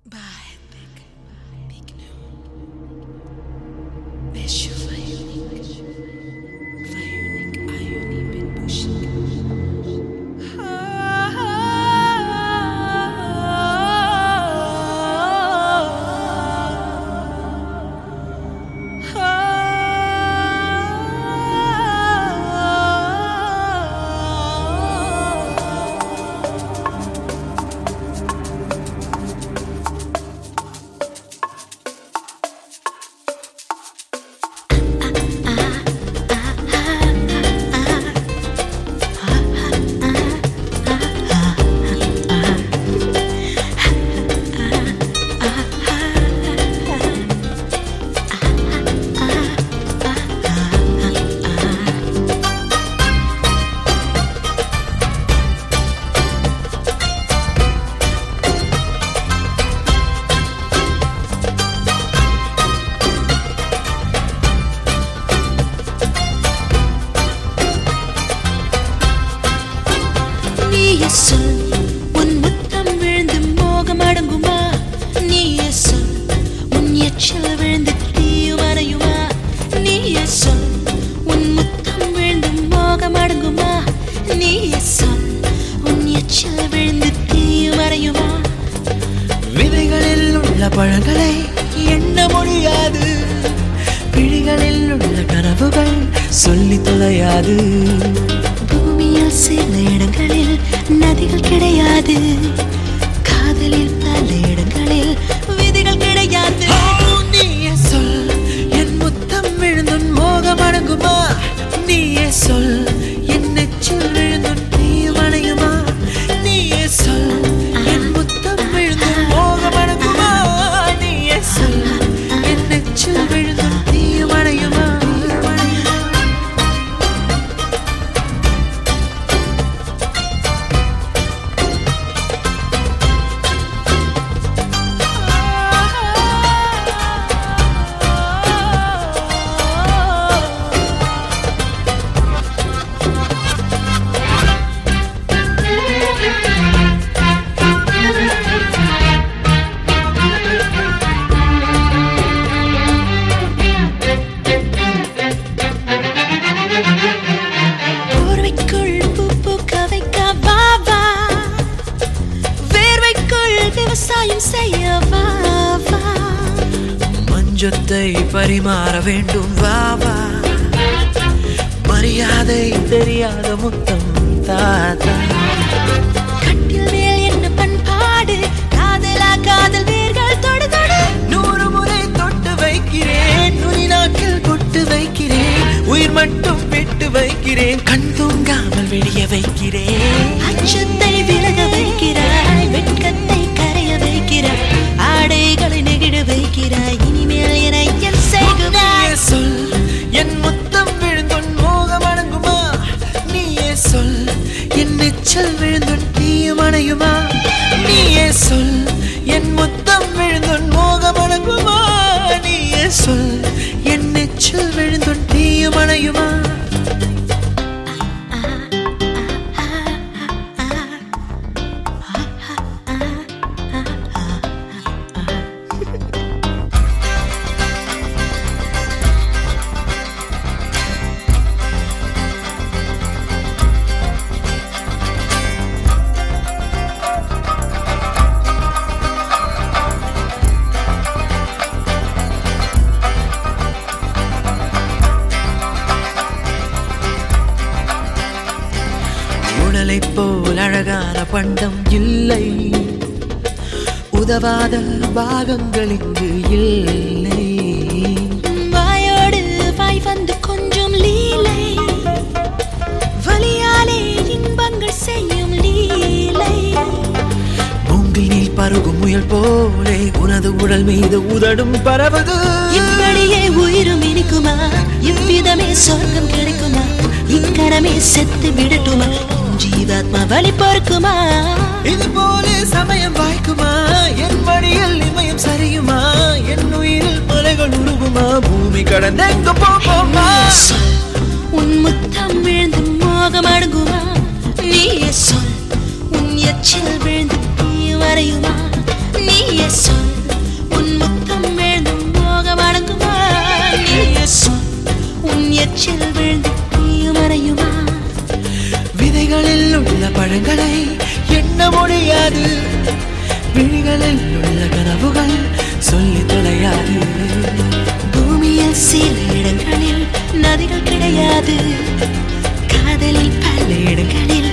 Baetek, Bignu. Beshu Fayunik. Fayunik Ayuni bin Bushik. நீயே சொல் உன் முத்தம் விழுந்து மோகம் அடங்குமா நீயே சொல் உன் எச்சல் விழுந்து தீயும் அறையுமா நீயே சொல் உன் முத்தம் விழுந்து மோகம் அடங்குமா நீயே சொல் உன் எச்சல் விழுந்து தீயும் அறையுமா விதைகளில் உள்ள பழங்களை எண்ண முடியாது பிழிகளில் உள்ள கனவுகள் சொல்லி தொலையாது பூமியில் சில இடங்களில் நதிகள் கிடையாது காதலில் பல இடங்களில் விதிகள் கிடையாது ஓ, நீயே சொல் என் முத்தம் விழுந்துன் மோகம் அடங்குமா நீயே சொல் என் நெச்சில் விழுந்துன் தீயும் அணையுமா நீயே சொல் என் முத்தம் விழுந்துன் மோகம் அடங்குமா நீயே சொல் என் நெச்சில் விழுந்துன் தீயும் அணையுமா போர்வைக்குள் பூ பூக்க வைக்க வா வா வேர்வைக்குள் விவசாயம் செய்ய வா வா மஞ்சத்தை பரிமாற வேண்டும் வா வா மரியாதை தெரியாத முத்தம் தாத்தா கட்டில் மேல் என்ன பண்பாடு காதலா காதல் வேர்கள் தொடு தொடு நூறு முறை தொட்டு வைக்கிறேன் நுனி நாக்கில் கொட்டு வைக்கிறேன் உயிர் மட்டும் விட்டு வைக்கிறேன் கண் தூங்காமல் வெளிய வைக்கிறேன் அச்சத்தை விலக வைக்கிறாய் வெட்கத்தை கரைய வைக்கிறாய் ஆடைகளை நெகிழ வைக்கிறாய் இனிமேல் என என் செய்குவாய் நீயே சொல் என் முத்தம் விழுந்துன் மோகம் அடங்குமா நீயே சொல் என் நெச்சல் விழுந்துன் தீயும் அணையுமா நீயே சொல் என் முத்தம் விழுந்துன் மோகம் அடங்குமா நீயே சொல் என் நெச்சல் விழுந்துன் தீயும் அணையுமா உடலைப் போல் அழகான பண்டம் இல்லை உதவாத பாகங்கள் இங்கு இல்லை வாயோடு வாய் வந்து கொஞ்சம் லீலை வலியாலே இன்பங்கள் செய்யும் லீலை மூங்கில் நீர் பருகும் முயல் போலே உனது உடல் மீது உதடும் பரவது இப்படியே உயிரும் இனிக்குமா இவ்விதமே சொர்க்கம் கிடைக்குமா இக்கணமே செத்து விடட்டுமா என் ஜீவாத்மா வழி பொறுக்குமா இது போல சமயம் வாய்க்குமா என் வழியில் இமயம் சரியுமா என் உயிரில் மலைகள் உருகுமா பூமி கடந்தெங்கு போமா சொல் உன் முத்தம் விழுந்து மோகம் அடங்குமா நீயே சொல் உன் எச்சில் விழுந்து நீ வரையுமா நீயே சொல் எச்சில் விழுந்து தீயும் அறையுமா விதைகளில் உள்ள பழங்களை எண்ண முடியாது விழிகளில் உள்ள கனவுகள் சொல்லி தொலையாது பூமியில் சில இடங்களில் நதிகள் கிடையாது காதலில் பல இடங்களில்